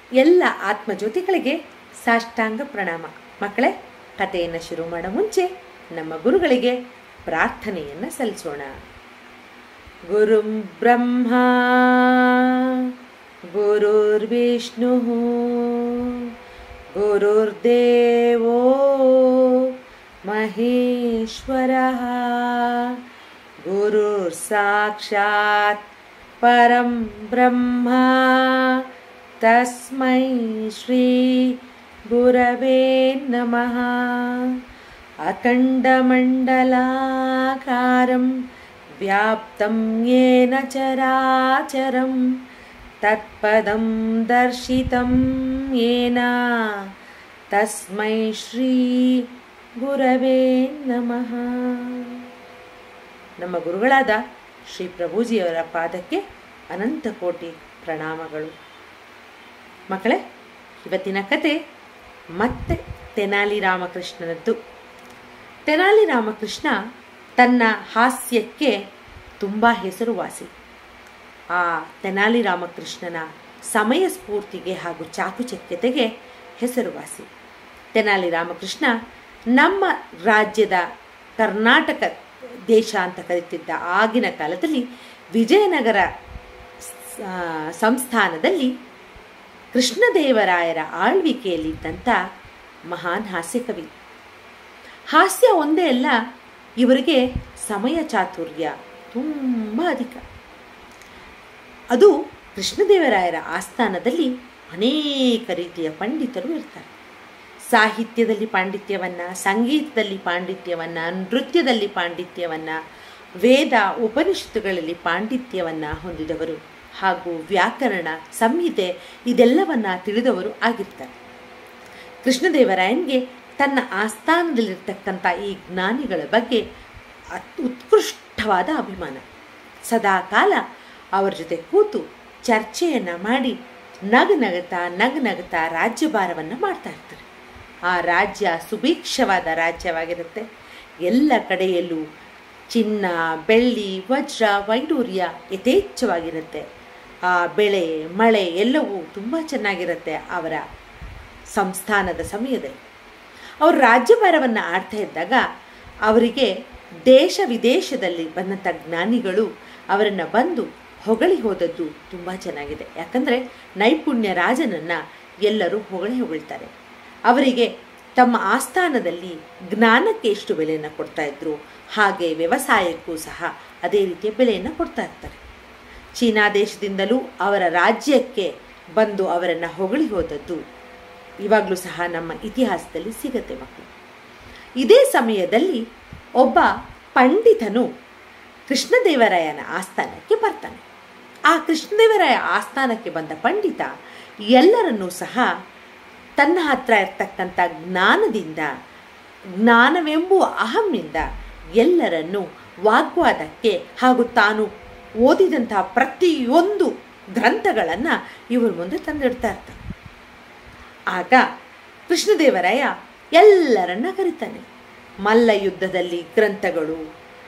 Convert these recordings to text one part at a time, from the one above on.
ಎಲ್ಲ ಆತ್ಮಜ್ಯೋತಿಗಳಿಗೆ ಸಾಷ್ಟಾಂಗ ಪ್ರಣಾಮ ಮಕ್ಕಳೇ ಕಥೆಯನ್ನು ಶುರು ಮಾಡೋ ಮುಂಚೆ ನಮ್ಮ ಗುರುಗಳಿಗೆ ಪ್ರಾರ್ಥನೆಯನ್ನು ಸಲ್ಲಿಸೋಣ ಗುರುಂ ಬ್ರಹ್ಮ ಗುರುರ್ವಿಷ್ಣು ಗುರುರ್ದೇವೋ ಮಹೇಶ್ವರ ಗುರುರ್ ಸಾಕ್ಷಾತ್ ಪರಂ ಬ್ರಹ್ಮ ತಸ್ಮೈ ಶ್ರೀ ಗುರವೇ ನಮಃ ಅಖಂಡಮಂಡಲಾಕಾರಂ ವ್ಯಾಪ್ತಂ ಯೇನ ಚರಾಚರಂ ತತ್ಪದಂ ದರ್ಶಿತಂ ಯೇನ ತಸ್ಮೈ ಶ್ರೀ ಗುರವೇ ನಮಃ ನಮ್ಮ ಗುರುಗಳಾದ ಶ್ರೀ ಪ್ರಭುಜಿಯವರ ಪಾದಕ್ಕೆ ಅನಂತ ಕೋಟಿ ಪ್ರಣಾಮಗಳು ಮಕ್ಕಳೇ ಇವತ್ತಿನ ಕತೆ ಮತ್ತೆ ತೆನಾಲಿ ರಾಮಕೃಷ್ಣನದ್ದು ತೆನಾಲಿ ರಾಮಕೃಷ್ಣ ತನ್ನ ಹಾಸ್ಯಕ್ಕೆ ತುಂಬ ಹೆಸರುವಾಸಿ ಆ ತೆನಾಲಿ ರಾಮಕೃಷ್ಣನ ಸಮಯ ಸ್ಫೂರ್ತಿಗೆ ಹಾಗೂ ಚಾಕುಚಕ್ಯತೆಗೆ ಹೆಸರುವಾಸಿ ತೆನಾಲಿ ರಾಮಕೃಷ್ಣ ನಮ್ಮ ರಾಜ್ಯದ ಕರ್ನಾಟಕ ದೇಶ ಅಂತ ಕರೀತಿದ್ದ ಆಗಿನ ಕಾಲದಲ್ಲಿ ವಿಜಯನಗರ ಸಂಸ್ಥಾನದಲ್ಲಿ ಕೃಷ್ಣದೇವರಾಯರ ಆಳ್ವಿಕೆಯಲ್ಲಿದ್ದಂಥ ಮಹಾನ್ ಹಾಸ್ಯಕವಿ ಹಾಸ್ಯ ಒಂದೇ ಅಲ್ಲ ಇವರಿಗೆ ಸಮಯ ಚಾತುರ್ಯ ತುಂಬ ಅಧಿಕ ಅದು ಕೃಷ್ಣದೇವರಾಯರ ಆಸ್ಥಾನದಲ್ಲಿ ಅನೇಕ ರೀತಿಯ ಪಂಡಿತರು ಇರ್ತಾರೆ ಸಾಹಿತ್ಯದಲ್ಲಿ ಪಾಂಡಿತ್ಯವನ್ನು ಸಂಗೀತದಲ್ಲಿ ಪಾಂಡಿತ್ಯವನ್ನು ನೃತ್ಯದಲ್ಲಿ ಪಾಂಡಿತ್ಯವನ್ನು ವೇದ ಉಪನಿಷತ್ತುಗಳಲ್ಲಿ ಪಾಂಡಿತ್ಯವನ್ನು ಹೊಂದಿದವರು ಹಾಗೂ ವ್ಯಾಕರಣ ಸಂಹಿತೆ ಇದೆಲ್ಲವನ್ನ ತಿಳಿದವರು ಆಗಿರ್ತಾರೆ ಕೃಷ್ಣದೇವರಾಯನ್ಗೆ ತನ್ನ ಆಸ್ಥಾನದಲ್ಲಿರ್ತಕ್ಕಂಥ ಈ ಜ್ಞಾನಿಗಳ ಬಗ್ಗೆ ಉತ್ಕೃಷ್ಟವಾದ ಅಭಿಮಾನ ಸದಾ ಕಾಲ ಅವರ ಜೊತೆ ಕೂತು ಚರ್ಚೆಯನ್ನು ಮಾಡಿ ನಗು ನಗುತ್ತಾ ನಗು ನಗುತ್ತಾ ರಾಜ್ಯಭಾರವನ್ನು ಮಾಡ್ತಾ ಇರ್ತಾರೆ ಆ ರಾಜ್ಯ ಸುಭೀಕ್ಷವಾದ ರಾಜ್ಯವಾಗಿರುತ್ತೆ ಎಲ್ಲ ಕಡೆಯಲ್ಲೂ ಚಿನ್ನ ಬೆಳ್ಳಿ ವಜ್ರ ವೈಡೂರ್ಯ ಯಥೇಚ್ಛವಾಗಿರುತ್ತೆ ಆ ಬೆಳೆ ಮಳೆ ಎಲ್ಲವೂ ತುಂಬ ಚೆನ್ನಾಗಿರುತ್ತೆ ಅವರ ಸಂಸ್ಥಾನದ ಸಮಯದಲ್ಲಿ ಅವರು ರಾಜ್ಯಭಾರವನ್ನು ಆಡ್ತಾ ಇದ್ದಾಗ ಅವರಿಗೆ ದೇಶ ವಿದೇಶದಲ್ಲಿ ಬಂದಂಥ ಜ್ಞಾನಿಗಳು ಅವರನ್ನು ಬಂದು ಹೊಗಳಿ ಹೋದದ್ದು ತುಂಬ ಚೆನ್ನಾಗಿದೆ ಯಾಕಂದರೆ ನೈಪುಣ್ಯ ರಾಜನನ್ನು ಎಲ್ಲರೂ ಹೊಗಳಿ ಹೊಗಳ್ತಾರೆ ಅವರಿಗೆ ತಮ್ಮ ಆಸ್ಥಾನದಲ್ಲಿ ಜ್ಞಾನಕ್ಕೆ ಎಷ್ಟು ಬೆಲೆಯನ್ನು ಕೊಡ್ತಾ ಇದ್ರು ಹಾಗೆ ವ್ಯವಸಾಯಕ್ಕೂ ಸಹ ಅದೇ ರೀತಿಯ ಬೆಲೆಯನ್ನು ಕೊಡ್ತಾ ಇರ್ತಾರೆ ಚೀನಾ ದೇಶದಿಂದಲೂ ಅವರ ರಾಜ್ಯಕ್ಕೆ ಬಂದು ಅವರನ್ನು ಹೊಗಳಿ ಹೋದದ್ದು ಇವಾಗಲೂ ಸಹ ನಮ್ಮ ಇತಿಹಾಸದಲ್ಲಿ ಸಿಗತ್ತೆ ಮಕ್ಕಳು ಇದೇ ಸಮಯದಲ್ಲಿ ಒಬ್ಬ ಪಂಡಿತನು ಕೃಷ್ಣದೇವರಾಯನ ಆಸ್ಥಾನಕ್ಕೆ ಬರ್ತಾನೆ ಆ ಕೃಷ್ಣದೇವರಾಯ ಆಸ್ಥಾನಕ್ಕೆ ಬಂದ ಪಂಡಿತ ಎಲ್ಲರನ್ನೂ ಸಹ ತನ್ನ ಹತ್ರ ಇರ್ತಕ್ಕಂಥ ಜ್ಞಾನದಿಂದ ಜ್ಞಾನವೆಂಬುವ ಅಹಂನಿಂದ ಎಲ್ಲರನ್ನೂ ವಾಗ್ವಾದಕ್ಕೆ ಹಾಗೂ ತಾನು ಓದಿದಂತಹ ಪ್ರತಿಯೊಂದು ಗ್ರಂಥಗಳನ್ನು ಇವ್ರ ಮುಂದೆ ತಂದಿಡ್ತಾ ಇರ್ತಾನೆ ಆಗ ಕೃಷ್ಣದೇವರಾಯ ಎಲ್ಲರನ್ನ ಕರೀತಾನೆ ಮಲ್ಲ ಯುದ್ಧದಲ್ಲಿ ಗ್ರಂಥಗಳು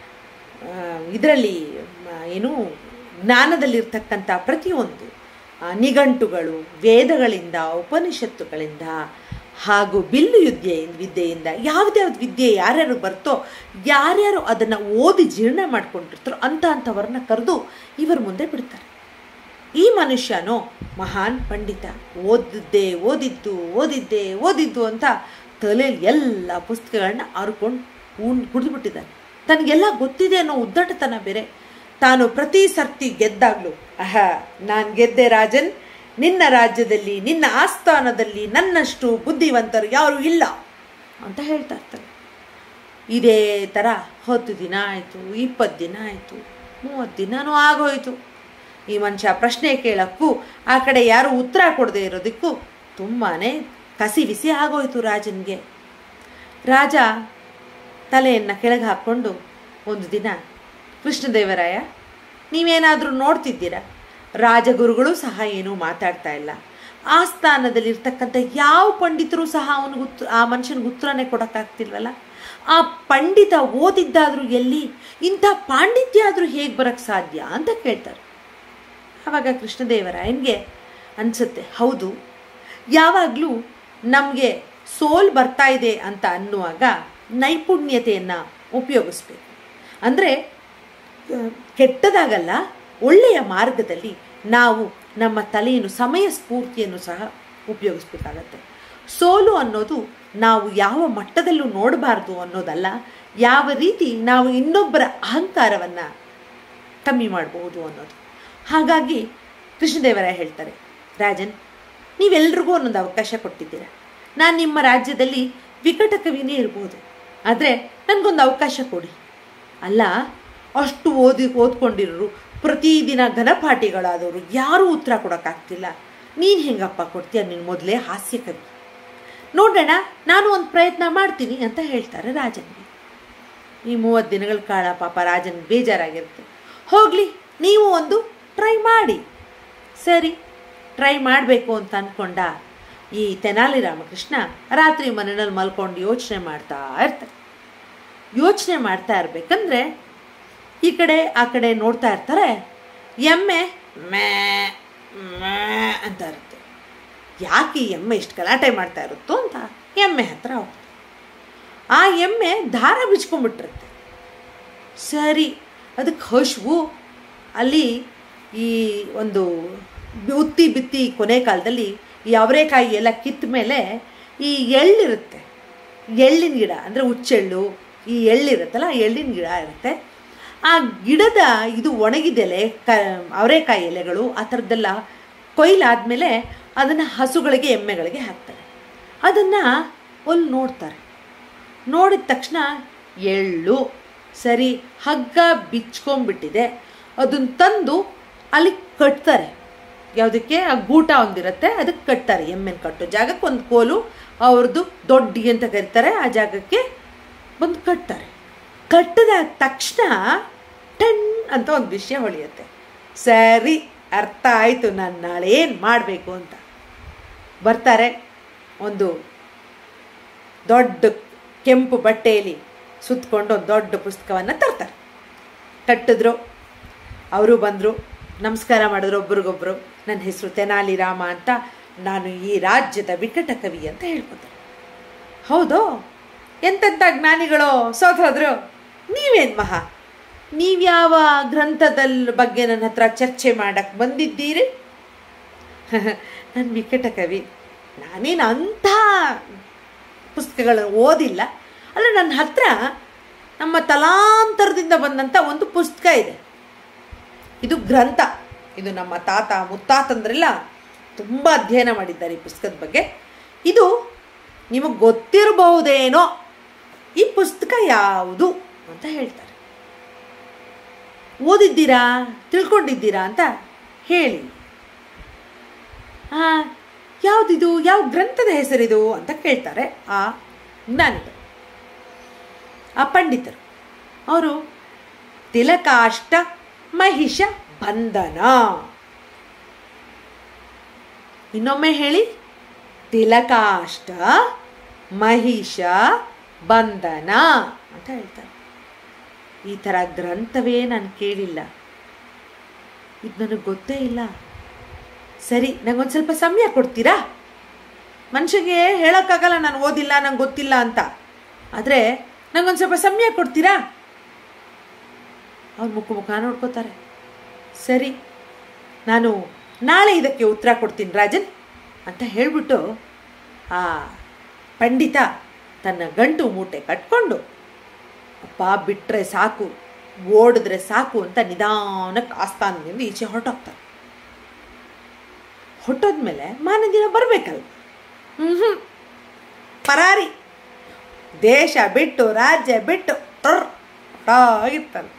ಇದರಲ್ಲಿ ಏನು ಜ್ಞಾನದಲ್ಲಿರ್ತಕ್ಕಂಥ ಪ್ರತಿಯೊಂದು ನಿಘಂಟುಗಳು ವೇದಗಳಿಂದ ಉಪನಿಷತ್ತುಗಳಿಂದ ಹಾಗೂ ಬಿಲ್ಲು ಯುದ್ಧೆ ವಿದ್ಯೆಯಿಂದ ಯಾವ್ದ್ಯಾವ್ದು ವಿದ್ಯೆ ಯಾರ್ಯಾರು ಬರ್ತೋ ಯಾರ್ಯಾರು ಅದನ್ನು ಓದಿ ಜೀರ್ಣ ಮಾಡ್ಕೊಂಡಿರ್ತಾರೋ ಅಂಥ ಅಂಥವ್ರನ್ನ ಕರೆದು ಇವರ ಮುಂದೆ ಬಿಡ್ತಾರೆ ಈ ಮನುಷ್ಯನೋ ಮಹಾನ್ ಪಂಡಿತ ಓದಿದ್ದೆ ಓದಿದ್ದು ಓದಿದ್ದೆ ಓದಿದ್ದು ಅಂತ ತಲೆಯಲ್ಲಿ ಎಲ್ಲ ಪುಸ್ತಕಗಳನ್ನ ಆರ್ಕೊಂಡು ಉಣ್ ಕುಡಿದ್ಬಿಟ್ಟಿದ್ದಾನೆ ತನಗೆಲ್ಲ ಗೊತ್ತಿದೆ ಅನ್ನೋ ಉದ್ದಟತನ ಬೇರೆ ತಾನು ಪ್ರತಿ ಸರ್ತಿ ಗೆದ್ದಾಗ್ಲು ಅಹ ನಾನು ಗೆದ್ದೆ ರಾಜನ್ ನಿನ್ನ ರಾಜ್ಯದಲ್ಲಿ ನಿನ್ನ ಆಸ್ಥಾನದಲ್ಲಿ ನನ್ನಷ್ಟು ಬುದ್ಧಿವಂತರು ಯಾರು ಇಲ್ಲ ಅಂತ ಹೇಳ್ತಾ ಇರ್ತಾರೆ ಇದೇ ಥರ ಹತ್ತು ದಿನ ಆಯಿತು ಇಪ್ಪತ್ತು ದಿನ ಆಯಿತು ಮೂವತ್ತು ದಿನನೂ ಆಗೋಯ್ತು ಈ ಮನುಷ್ಯ ಪ್ರಶ್ನೆ ಕೇಳೋಕ್ಕೂ ಆ ಕಡೆ ಯಾರು ಉತ್ತರ ಕೊಡದೆ ಇರೋದಕ್ಕೂ ತುಂಬಾ ಕಸಿ ಬಿಸಿ ಆಗೋಯ್ತು ರಾಜನಿಗೆ ರಾಜ ತಲೆಯನ್ನು ಕೆಳಗೆ ಹಾಕ್ಕೊಂಡು ಒಂದು ದಿನ ಕೃಷ್ಣದೇವರಾಯ ನೀವೇನಾದರೂ ನೋಡ್ತಿದ್ದೀರಾ ರಾಜಗುರುಗಳು ಸಹ ಏನೂ ಮಾತಾಡ್ತಾ ಇಲ್ಲ ಆಸ್ಥಾನದಲ್ಲಿರ್ತಕ್ಕಂಥ ಯಾವ ಪಂಡಿತರು ಸಹ ಅವನಿಗೆ ಉತ್ ಆ ಮನುಷ್ಯನಿಗೆ ಉತ್ತರನೇ ಕೊಡೋಕ್ಕಾಗ್ತಿಲ್ವಲ್ಲ ಆ ಪಂಡಿತ ಓದಿದ್ದಾದರೂ ಎಲ್ಲಿ ಇಂಥ ಪಾಂಡಿತ್ಯ ಆದರೂ ಹೇಗೆ ಬರೋಕ್ಕೆ ಸಾಧ್ಯ ಅಂತ ಕೇಳ್ತಾರೆ ಆವಾಗ ಕೃಷ್ಣದೇವರಾಯನಿಗೆ ಅನಿಸುತ್ತೆ ಹೌದು ಯಾವಾಗಲೂ ನಮಗೆ ಸೋಲ್ ಬರ್ತಾ ಇದೆ ಅಂತ ಅನ್ನುವಾಗ ನೈಪುಣ್ಯತೆಯನ್ನು ಉಪಯೋಗಿಸ್ಬೇಕು ಅಂದರೆ ಕೆಟ್ಟದಾಗಲ್ಲ ಒಳ್ಳೆಯ ಮಾರ್ಗದಲ್ಲಿ ನಾವು ನಮ್ಮ ತಲೆಯನ್ನು ಸಮಯ ಸ್ಫೂರ್ತಿಯನ್ನು ಸಹ ಉಪಯೋಗಿಸ್ಬೇಕಾಗತ್ತೆ ಸೋಲು ಅನ್ನೋದು ನಾವು ಯಾವ ಮಟ್ಟದಲ್ಲೂ ನೋಡಬಾರ್ದು ಅನ್ನೋದಲ್ಲ ಯಾವ ರೀತಿ ನಾವು ಇನ್ನೊಬ್ಬರ ಅಹಂಕಾರವನ್ನು ಕಮ್ಮಿ ಮಾಡಬಹುದು ಅನ್ನೋದು ಹಾಗಾಗಿ ಕೃಷ್ಣದೇವರಾಯ ಹೇಳ್ತಾರೆ ರಾಜನ್ ನೀವೆಲ್ರಿಗೂ ಒಂದೊಂದು ಅವಕಾಶ ಕೊಟ್ಟಿದ್ದೀರ ನಾನು ನಿಮ್ಮ ರಾಜ್ಯದಲ್ಲಿ ವಿಕಟ ಕವಿನೇ ಇರ್ಬೋದು ಆದರೆ ನನಗೊಂದು ಅವಕಾಶ ಕೊಡಿ ಅಲ್ಲ ಅಷ್ಟು ಓದಿ ಓದ್ಕೊಂಡಿರೋರು ಪ್ರತಿದಿನ ಘನಪಾಠಿಗಳಾದವರು ಯಾರೂ ಉತ್ತರ ಕೊಡೋಕ್ಕಾಗ್ತಿಲ್ಲ ನೀನು ಹೆಂಗಪ್ಪ ಕೊಡ್ತೀಯ ನಿನ್ನ ಮೊದಲೇ ಹಾಸ್ಯ ಕವಿ ನೋಡೋಣ ನಾನು ಒಂದು ಪ್ರಯತ್ನ ಮಾಡ್ತೀನಿ ಅಂತ ಹೇಳ್ತಾರೆ ರಾಜನಿಗೆ ಈ ಮೂವತ್ತು ದಿನಗಳ ಕಾಲ ಪಾಪ ರಾಜನಿಗೆ ಬೇಜಾರಾಗಿರುತ್ತೆ ಹೋಗಲಿ ನೀವು ಒಂದು ಟ್ರೈ ಮಾಡಿ ಸರಿ ಟ್ರೈ ಮಾಡಬೇಕು ಅಂತ ಅಂದ್ಕೊಂಡ ಈ ತೆನಾಲಿ ರಾಮಕೃಷ್ಣ ರಾತ್ರಿ ಮನೆಯಲ್ಲಿ ಮಲ್ಕೊಂಡು ಯೋಚನೆ ಮಾಡ್ತಾ ಇರ್ತಾರೆ ಯೋಚನೆ ಮಾಡ್ತಾ ಇರಬೇಕಂದ್ರೆ ಈ ಕಡೆ ಆ ಕಡೆ ನೋಡ್ತಾ ಇರ್ತಾರೆ ಎಮ್ಮೆ ಮ್ಯಾ ಮ್ಯಾ ಅಂತ ಇರುತ್ತೆ ಯಾಕೆ ಈ ಎಮ್ಮೆ ಇಷ್ಟು ಗಲಾಟೆ ಮಾಡ್ತಾ ಇರುತ್ತೋ ಅಂತ ಎಮ್ಮೆ ಹತ್ರ ಹೋಗ್ತಾರೆ ಆ ಎಮ್ಮೆ ದಾರ ಬಿಚ್ಕೊಂಡ್ಬಿಟ್ಟಿರುತ್ತೆ ಸರಿ ಅದಕ್ಕೆ ಹಶುವು ಅಲ್ಲಿ ಈ ಒಂದು ಉತ್ತಿ ಬಿತ್ತಿ ಕೊನೆ ಕಾಲದಲ್ಲಿ ಈ ಅವರೆಕಾಯಿ ಎಲ್ಲ ಕಿತ್ತ ಮೇಲೆ ಈ ಎಳ್ಳಿರುತ್ತೆ ಎಳ್ಳಿನ ಗಿಡ ಅಂದರೆ ಹುಚ್ಚೆಳ್ಳು ಈ ಎಳ್ಳಿರುತ್ತಲ್ಲ ಆ ಎಳ್ಳಿನ ಗಿಡ ಇರುತ್ತೆ ಆ ಗಿಡದ ಇದು ಒಣಗಿದೆಲೆ ಕ ಅವರೆಕಾಯಿ ಎಲೆಗಳು ಆ ಥರದ್ದೆಲ್ಲ ಕೊಯ್ಲಾದಮೇಲೆ ಅದನ್ನು ಹಸುಗಳಿಗೆ ಎಮ್ಮೆಗಳಿಗೆ ಹಾಕ್ತಾರೆ ಅದನ್ನು ಅಲ್ಲಿ ನೋಡ್ತಾರೆ ನೋಡಿದ ತಕ್ಷಣ ಎಳ್ಳು ಸರಿ ಹಗ್ಗ ಬಿಚ್ಕೊಂಡ್ಬಿಟ್ಟಿದೆ ಅದನ್ನು ತಂದು ಅಲ್ಲಿ ಕಟ್ತಾರೆ ಯಾವುದಕ್ಕೆ ಆ ಗೂಟ ಒಂದಿರುತ್ತೆ ಅದಕ್ಕೆ ಕಟ್ತಾರೆ ಎಮ್ಮೆನ ಕಟ್ಟೋ ಜಾಗಕ್ಕೆ ಒಂದು ಕೋಲು ಅವ್ರದ್ದು ದೊಡ್ಡಿ ಅಂತ ಕರೀತಾರೆ ಆ ಜಾಗಕ್ಕೆ ಬಂದು ಕಟ್ತಾರೆ ಕಟ್ಟಿದ ತಕ್ಷಣ ಟನ್ ಅಂತ ಒಂದು ವಿಷಯ ಹೊಳೆಯುತ್ತೆ ಸರಿ ಅರ್ಥ ಆಯಿತು ನಾನು ನಾಳೆ ಏನು ಮಾಡಬೇಕು ಅಂತ ಬರ್ತಾರೆ ಒಂದು ದೊಡ್ಡ ಕೆಂಪು ಬಟ್ಟೆಯಲ್ಲಿ ಸುತ್ತಕೊಂಡು ಒಂದು ದೊಡ್ಡ ಪುಸ್ತಕವನ್ನು ತರ್ತಾರೆ ಕಟ್ಟಿದ್ರು ಅವರು ಬಂದರು ನಮಸ್ಕಾರ ಮಾಡಿದ್ರು ಒಬ್ರಿಗೊಬ್ರು ನನ್ನ ಹೆಸರು ತೆನಾಲಿ ರಾಮ ಅಂತ ನಾನು ಈ ರಾಜ್ಯದ ವಿಕಟ ಕವಿ ಅಂತ ಹೇಳ್ಕೊತಾರೆ ಹೌದು ಎಂತೆಂಥ ಜ್ಞಾನಿಗಳು ಸೋತೋದ್ರು ನೀವೇನು ಮಹಾ ನೀವ್ಯಾವ ಗ್ರಂಥದ ಬಗ್ಗೆ ನನ್ನ ಹತ್ರ ಚರ್ಚೆ ಮಾಡಕ್ಕೆ ಬಂದಿದ್ದೀರಿ ನಾನು ವಿಕಟ ಕವಿ ನಾನೇನು ಅಂಥ ಪುಸ್ತಕಗಳನ್ನು ಓದಿಲ್ಲ ಅಲ್ಲ ನನ್ನ ಹತ್ರ ನಮ್ಮ ತಲಾಂತರದಿಂದ ಬಂದಂಥ ಒಂದು ಪುಸ್ತಕ ಇದೆ ಇದು ಗ್ರಂಥ ಇದು ನಮ್ಮ ತಾತ ಮುತ್ತಾತಂದ್ರೆಲ್ಲ ತುಂಬ ಅಧ್ಯಯನ ಮಾಡಿದ್ದಾರೆ ಈ ಪುಸ್ತಕದ ಬಗ್ಗೆ ಇದು ನಿಮಗೆ ಗೊತ್ತಿರಬಹುದೇನೋ ಈ ಪುಸ್ತಕ ಯಾವುದು ಅಂತ ಹೇಳ್ತಾರೆ ಓದಿದ್ದೀರಾ ತಿಳ್ಕೊಂಡಿದ್ದೀರಾ ಅಂತ ಹೇಳಿ ಹಾಂ ಯಾವುದಿದು ಯಾವ ಗ್ರಂಥದ ಹೆಸರಿದು ಅಂತ ಕೇಳ್ತಾರೆ ಆ ಜ್ಞಾನಿಗಳು ಆ ಪಂಡಿತರು ಅವರು ತಿಲಕಾಷ್ಟ ಮಹಿಷ ಬಂಧನ ಇನ್ನೊಮ್ಮೆ ಹೇಳಿ ತಿಲಕಾಷ್ಟ ಮಹಿಷ ಬಂಧನ ಅಂತ ಹೇಳ್ತಾರೆ ಈ ಥರ ಗ್ರಂಥವೇ ನಾನು ಕೇಳಿಲ್ಲ ಇದು ನನಗೆ ಗೊತ್ತೇ ಇಲ್ಲ ಸರಿ ನಂಗೊಂದು ಸ್ವಲ್ಪ ಸಮಯ ಕೊಡ್ತೀರಾ ಮನುಷ್ಯಗೆ ಹೇಳೋಕ್ಕಾಗಲ್ಲ ನಾನು ಓದಿಲ್ಲ ನಂಗೆ ಗೊತ್ತಿಲ್ಲ ಅಂತ ಆದರೆ ನಂಗೊಂದು ಸ್ವಲ್ಪ ಸಮಯ ಕೊಡ್ತೀರಾ ಅವ್ರು ಮುಖ ಮುಖ ನೋಡ್ಕೋತಾರೆ ಸರಿ ನಾನು ನಾಳೆ ಇದಕ್ಕೆ ಉತ್ತರ ಕೊಡ್ತೀನಿ ರಾಜನ್ ಅಂತ ಹೇಳಿಬಿಟ್ಟು ಆ ಪಂಡಿತ ತನ್ನ ಗಂಟು ಮೂಟೆ ಕಟ್ಕೊಂಡು ಅಪ್ಪ ಬಿಟ್ಟರೆ ಸಾಕು ಓಡಿದ್ರೆ ಸಾಕು ಅಂತ ನಿಧಾನಕ್ಕೆ ಆಸ್ಥಾನದಿಂದ ಈಚೆ ಹೊರಟೋಗ್ತಾರೆ ಹೊಟ್ಟೋದ್ಮೇಲೆ ಮಾನ ದಿನ ಬರಬೇಕಲ್ಲ ಹ್ಞೂ ಪರಾರಿ ದೇಶ ಬಿಟ್ಟು ರಾಜ್ಯ ಬಿಟ್ಟು ಆಗಿರ್ತಾನೆ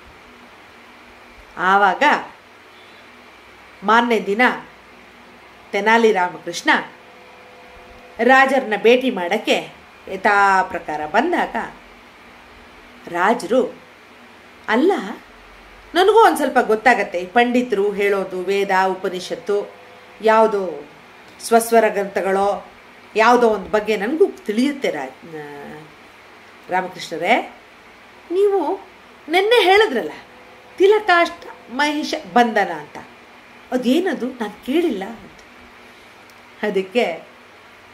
ಆವಾಗ ಮಾರನೇ ದಿನ ತೆನಾಲಿ ರಾಮಕೃಷ್ಣ ರಾಜರನ್ನ ಭೇಟಿ ಮಾಡೋಕ್ಕೆ ಯಥಾ ಪ್ರಕಾರ ಬಂದಾಗ ರಾಜರು ಅಲ್ಲ ನನಗೂ ಒಂದು ಸ್ವಲ್ಪ ಗೊತ್ತಾಗತ್ತೆ ಈ ಪಂಡಿತರು ಹೇಳೋದು ವೇದ ಉಪನಿಷತ್ತು ಯಾವುದೋ ಸ್ವಸ್ವರ ಗ್ರಂಥಗಳೋ ಯಾವುದೋ ಒಂದು ಬಗ್ಗೆ ನನಗೂ ತಿಳಿಯುತ್ತೆ ರಾ ರಾಮಕೃಷ್ಣರೇ ನೀವು ನಿನ್ನೆ ಹೇಳಿದ್ರಲ್ಲ ತಿಲಕಾಷ್ಟ ಮಹಿಷ ಬಂಧನ ಅಂತ ಅದೇನದು ನಾನು ಕೇಳಿಲ್ಲ ಅಂತ ಅದಕ್ಕೆ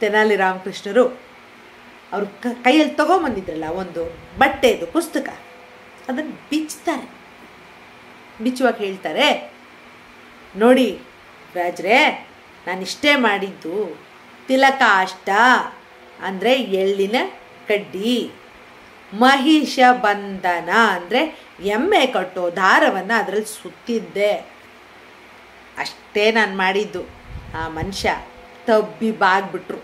ತೆನಾಲಿ ರಾಮಕೃಷ್ಣರು ಅವ್ರ ಕ ಕೈಯಲ್ಲಿ ತಗೊಂಬಂದಿದ್ರಲ್ಲ ಒಂದು ಬಟ್ಟೆದು ಪುಸ್ತಕ ಅದನ್ನು ಬಿಚ್ತಾರೆ ಬಿಚ್ಚುವಾಗ ಹೇಳ್ತಾರೆ ನೋಡಿ ರಾಜ್ರೆ ನಾನಿಷ್ಟೇ ಮಾಡಿದ್ದು ತಿಲಕ ಅಷ್ಟ ಅಂದರೆ ಎಳ್ಳಿನ ಕಡ್ಡಿ ಮಹಿಷ ಬಂಧನ ಅಂದರೆ ಎಮ್ಮೆ ಕಟ್ಟೋ ದಾರವನ್ನು ಅದರಲ್ಲಿ ಸುತ್ತಿದ್ದೆ ಅಷ್ಟೇ ನಾನು ಮಾಡಿದ್ದು ಆ ಮನುಷ್ಯ ತಬ್ಬಿ ಬಾಗ್ಬಿಟ್ರು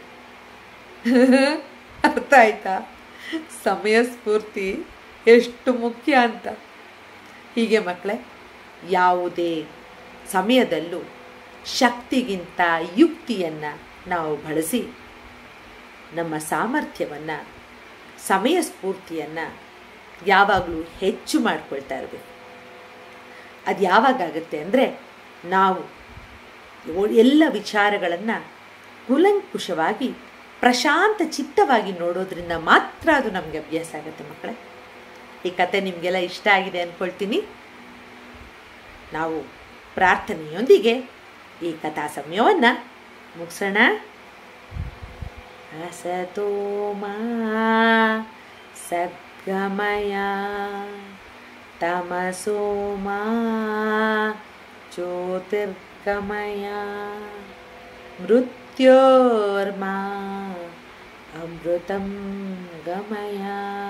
ಅರ್ಥ ಆಯ್ತಾ ಸಮಯ ಸ್ಫೂರ್ತಿ ಎಷ್ಟು ಮುಖ್ಯ ಅಂತ ಹೀಗೆ ಮಕ್ಕಳೇ ಯಾವುದೇ ಸಮಯದಲ್ಲೂ ಶಕ್ತಿಗಿಂತ ಯುಕ್ತಿಯನ್ನು ನಾವು ಬಳಸಿ ನಮ್ಮ ಸಾಮರ್ಥ್ಯವನ್ನು ಸಮಯ ಸ್ಫೂರ್ತಿಯನ್ನು ಯಾವಾಗಲೂ ಹೆಚ್ಚು ಮಾಡ್ಕೊಳ್ತಾ ಇರಬೇಕು ಅದು ಯಾವಾಗಾಗುತ್ತೆ ಅಂದರೆ ನಾವು ಎಲ್ಲ ವಿಚಾರಗಳನ್ನು ಕುಲಂಕುಷವಾಗಿ ಪ್ರಶಾಂತ ಚಿತ್ತವಾಗಿ ನೋಡೋದ್ರಿಂದ ಮಾತ್ರ ಅದು ನಮಗೆ ಅಭ್ಯಾಸ ಆಗುತ್ತೆ ಮಕ್ಕಳೇ ಈ ಕತೆ ನಿಮಗೆಲ್ಲ ಇಷ್ಟ ಆಗಿದೆ ಅಂದ್ಕೊಳ್ತೀನಿ ನಾವು ಪ್ರಾರ್ಥನೆಯೊಂದಿಗೆ ಈ ಕಥಾ ಸಮಯವನ್ನು ಮುಗಿಸೋಣ ಅಸತೋಮಾ ಸದ್ಗಮಯ ತಮಸೋಮಾ ಜ್ಯೋತಿರ್ಗಮಯ ಮೃತ್ಯೋರ್ಮಾ ಅಮೃತಂ ಗಮಯ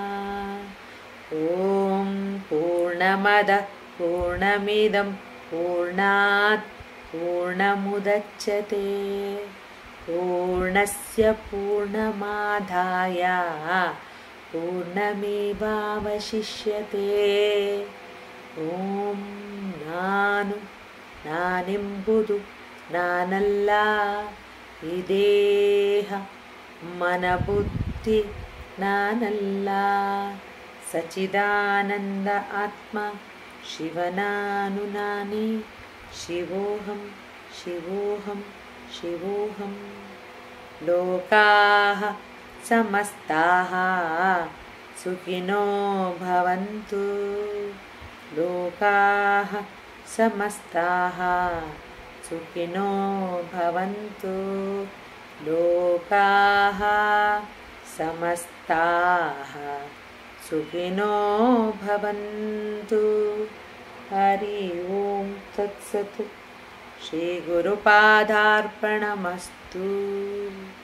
ಓಂ ಪೂರ್ಣಮದ ಪೂರ್ಣಮಿದಂ ಪೂರ್ಣಾತ್ पूर्णमुदच्छते पूर्णस्य पूर्णमादाय पूर्णमेवावशिष्यते ಓಂ ನಾನು ನಾನೆಂಬುದು ನಾನಲ್ಲ ಈ ದೇಹ ಮನಬುದ್ಧಿ ನಾನಲ್ಲ ಸಚಿದಾನಂದ ಆತ್ಮ ಶಿವನಾನು ನಾನೇ ಶಿವೋಹಂ ಶಿವೋಹಂ ಶಿವೋಹಂ ಲೋಕಾಃ ಸಮಸ್ತಾಃ ಸುಖಿನೋ ಭವಂತು ಲೋಕಾಃ ಸಮಸ್ತಾಃ ಸುಖಿನೋ ಭವಂತು ಲೋಕಾಃ ಸಮಸ್ತಾಃ ಸುಖಿನೋ ಭವಂತು ಹರಿ ಓಂ ತತ್ಸತ್ ಶ್ರೀಗುರುಪಾದಾರ್ಪಣಮಸ್ತು